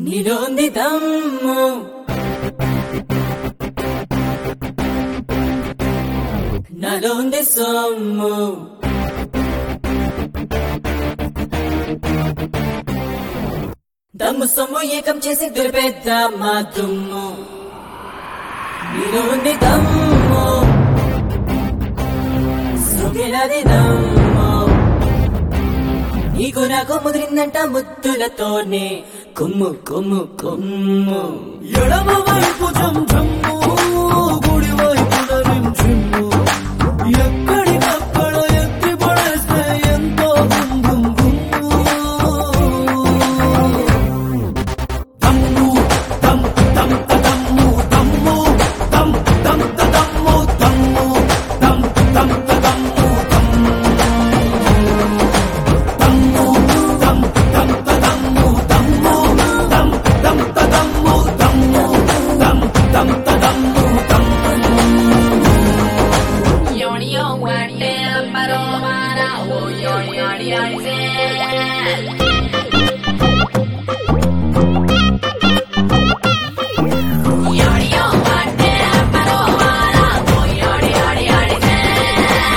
నీలోంది దమ్ము నాలోంది సొమ్ము దమ్ము సొమ్ము ఏకం చేసి దులిపేద్దామా దుమ్ము నీలో ఉంది దమ్ము సుగినది దమ్ము నీకు నాకు ముదిరిందంట ముద్దులతోనే కొమ్ము కొమ్ము కొమ్ము ఎడమ వైపు జం జమ్ము గుడి వైపున రిం జిమ్ము ఎక్కడికక్కడ ఎత్తి పడేస్తే ఎంతో గుమ్ గుమ్ గుమ్ము దమ్ము దమ్ దమ్ తదమ్ము దమ్ము దమ్ దమ్ తదమ్ము దమ్ము దమ్ దమ్ తదమ్ము దమ్ము దమ్ము దమ్ దమ్ తదమ్ము దమ్ము దమ్ దమ్ తదమ్ము దమ్ము దమ్ దమ్ తదమ్ము దమ్ము Yoni yo wate paro mara o yoni yoni yoni Yoni yo wate paro mara o yoni yoni yoni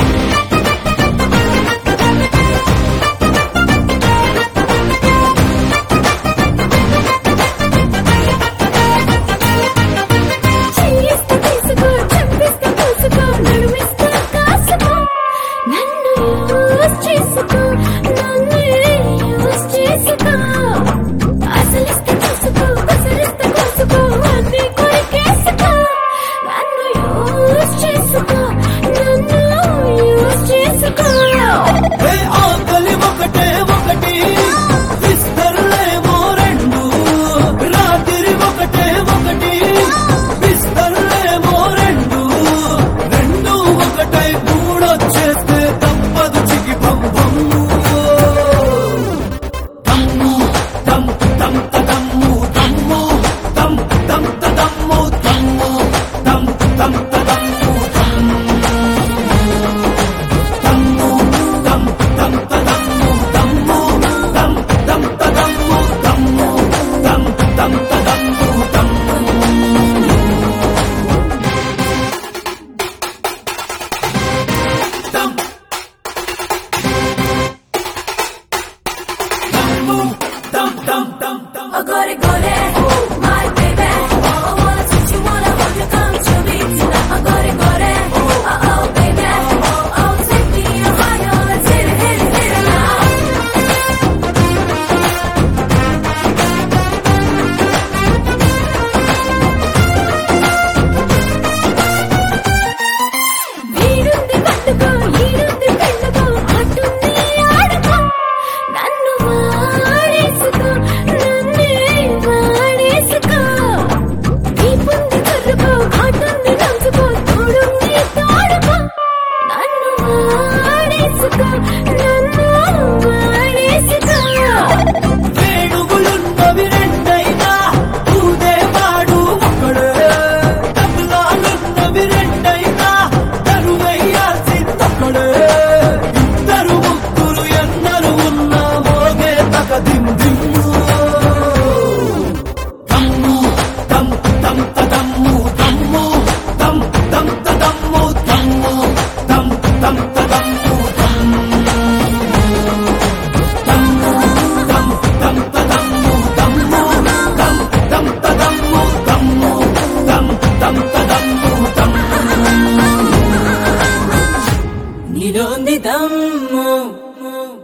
చెయ్యిస్తే తీసుకో చంపిస్తే పూసుకో నడుమిస్తే కాసుకో నన్ను యూస్ చేసుకో నన్ను యూస్ చేసుకో అసలిస్తే చూసుకో అసలిస్తే కోసుకో అన్ని కొరికేసుకో నన్ను యూస్ చేసుకో నన్ను యూస్ చేసుకో ఏ ఆకలి ఒకటే ఒకటి విస్తరలేమో రెండు రాత్రి ఒకటే ఒకటి విస్తరలేమో రెండు రెండు ఒకటై మూడొచ్చేస్తే తప్పదు చికి పంపము దమ్ము దమ్ దమ్ తదమ్ము దమ్ము దమ్ దమ్ తదమ్ము దమ్ము దమ్ దమ్ తదమ్ము దమ్ము దమ్ము దమ్ దమ్ తదమ్ము దమ్ము దమ్ దమ్ తదమ్ము దమ్ము దమ్ దమ్ తదమ్ము దమ్ము దమ్ దమ్ము dum dum dum dum Oh, gore, gore, my baby. I wanna touch you, wanna hold you, come to me tonight. Oh, gore, gore, oh, oh, baby. Oh, take me higher, let's hit it, hit it, hit it now. వీడుంది పట్టుకో ఈడుంది పెళ్ళుకో అటుంది ఆడుకో నన్ను వాడేసుకో నన్నే వాడేసుకో దీపుంది కర్రుకో ఘాటుంది నంచుకో తోడుంది తోడుకో నన్ను వాడేసుకో నన్ను వాడేసుకో వేణుగులున్నవి రెండైనా ఊదేవాడు ఒకడే తబలాలున్నవి రెండైనా తరువయ్యాల్సిందొక్కడే ఇద్దరు ముగ్గురు ఎన్నరు ఉన్నా మోగే తక దిమ్ దిమ్ము దమ్ము దమ్ దమ్ తదమ్ము దమ్ము దమ్ దమ్ తదమ్ము దమ్ము దమ్ దమ్ తదమ్ము దమ్ము దమ్ము దమ్ దమ్ తదమ్ము దమ్ము దమ్ దమ్ తదమ్ము దమ్ము దమ్ దమ్ తదమ్ము దమ్ము నీలో ఉంది దమ్ము